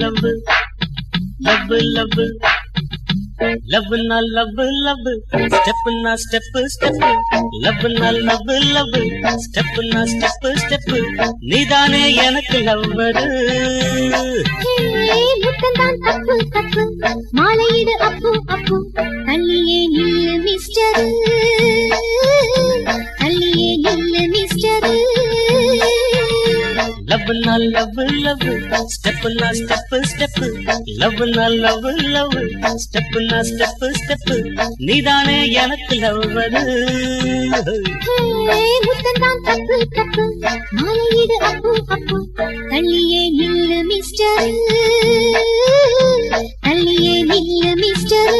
Love love love லவ்னா love love ஸ்டெப்னா step step லவ்னா லவ் லவ் ஸ்டெப்னா ஸ்டெப் ஸ்டெப் நீதானே எனக்கு லவ்வரு ஏய், முத்தந்தான் தப்பு தப்பு மாலையிடு அப்பு அப்பு தள்ளியே நில்லு மிஸ்டர் தள்ளியே நில்லு மிஸ்டர் லவ்னா லவ் லவ் ஸ்டெப்னா ஸ்டெப் ஸ்டெப் லவ்னா லவ் லவ் ஸ்டெப்னா ஸ்டெப் ஸ்டெப் நீதானே எனக்கு லவ்வரு ஏய், முத்தந்தான் தப்பு தப்பு மாலையிடு அப்பு அப்பு தள்ளியே நில்லு மிஸ்டர் தள்ளியே நில்லு மிஸ்டர்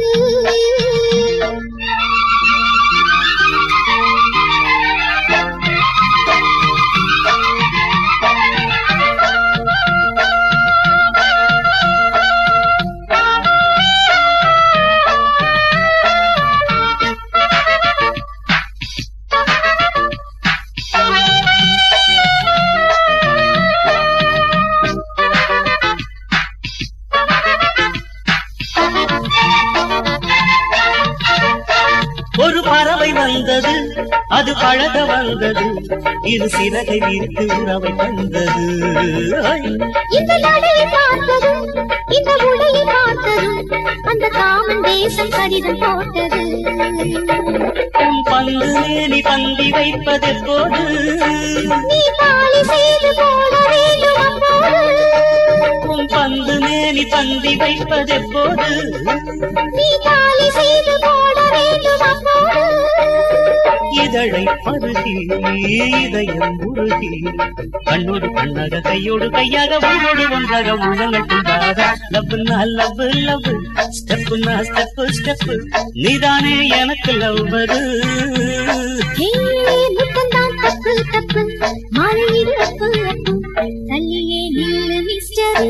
ஒரு பறவை வந்தது அது பழக வந்தது இரு சிறகை விரித்து உறவை தந்தது ஐ! இந்த நடையை பார்த்ததும் இந்த உடையை பார்த்ததும் அந்த காமன் தேசம் கடிதம் போட்டது உன் பந்து மேனி பந்தி வைப்பது போது நீ தாலி செய்து போட வேண்டும் அப்போது உன் பந்து மேனி பந்தி வைப்பது போது நீ தாலி செய்து போட வேண்டும் அப்போது இதழை பருகி இதயம் உருகி கண்ணோடு கண்ணாக கையோடு கையாக உன்னோடு ஒன்றாக உள்ளங்கள் கொண்டாக லவ்னா லவ் லவ் ஸ்டெப்னா ஸ்டெப் ஸ்டெப் நீதானே எனக்கு லவ்வது ஹே, முத்தந்தான் தப்பு தப்பு மாலையிடு அப்பு அப்பு தள்ளியே நில்லு மிஸ்டர்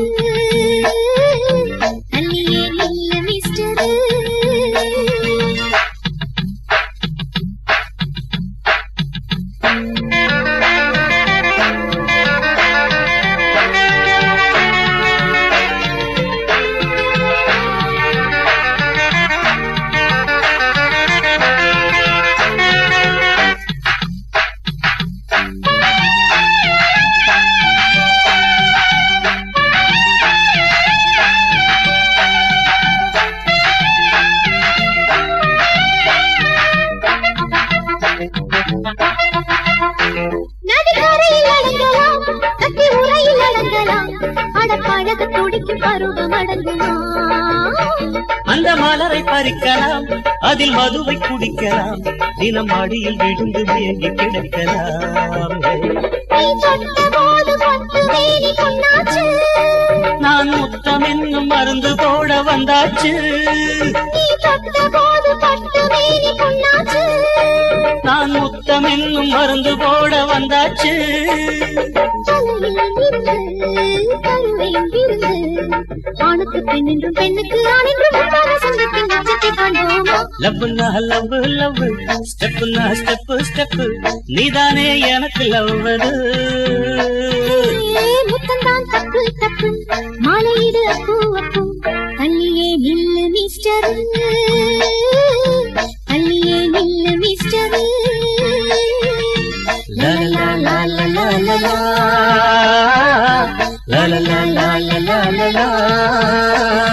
தள்ளியே நில்லு மிஸ்டர் நதிக்கரையில் அடங்கலாம் கட்டி உரையில் அடங்கலாம் அட பழக துடிக்கும் பருவம் அடங்கலாம் அந்த மலரை பறிக்கலாம் அதில் மதுவை குடிக்கலாம் தினம் அடியில் விழுந்து தேங்கி கிடக்கலாம் நீ தொட்ட போது பட்டு வேலி பொன்னாச்சு நான் முத்தம் என்னும் மருந்து போட வந்தாச்சு நீ தொட்ட போது பட்டு வேலி பொன்னாச்சு நான் முத்தம் என்னும் மருந்து போட வந்தாச்சு தலையில் இருந்து கருவையும் விருந்து ஆணுக்கு பெண் என்றும் பெண்ணுக்கு ஆண் என்றும் உண்டான சொந்தத்தின் உச்சத்தை காண்போமா லவ்னா லவ் லவ் ஸ்டெப்னா ஸ்டெப் ஸ்டெப் நீதானே எனக்கு லவ்வது முத்தந்தான் தப்பு தப்பு மாலையிடு அப்பு அப்பு தள்ளியே நில்லு மிஸ்டர் தள்ளியே நில்லு மிஸ்டர் லா லா லா லா லா லா லா லா லா லா லா லா லா லா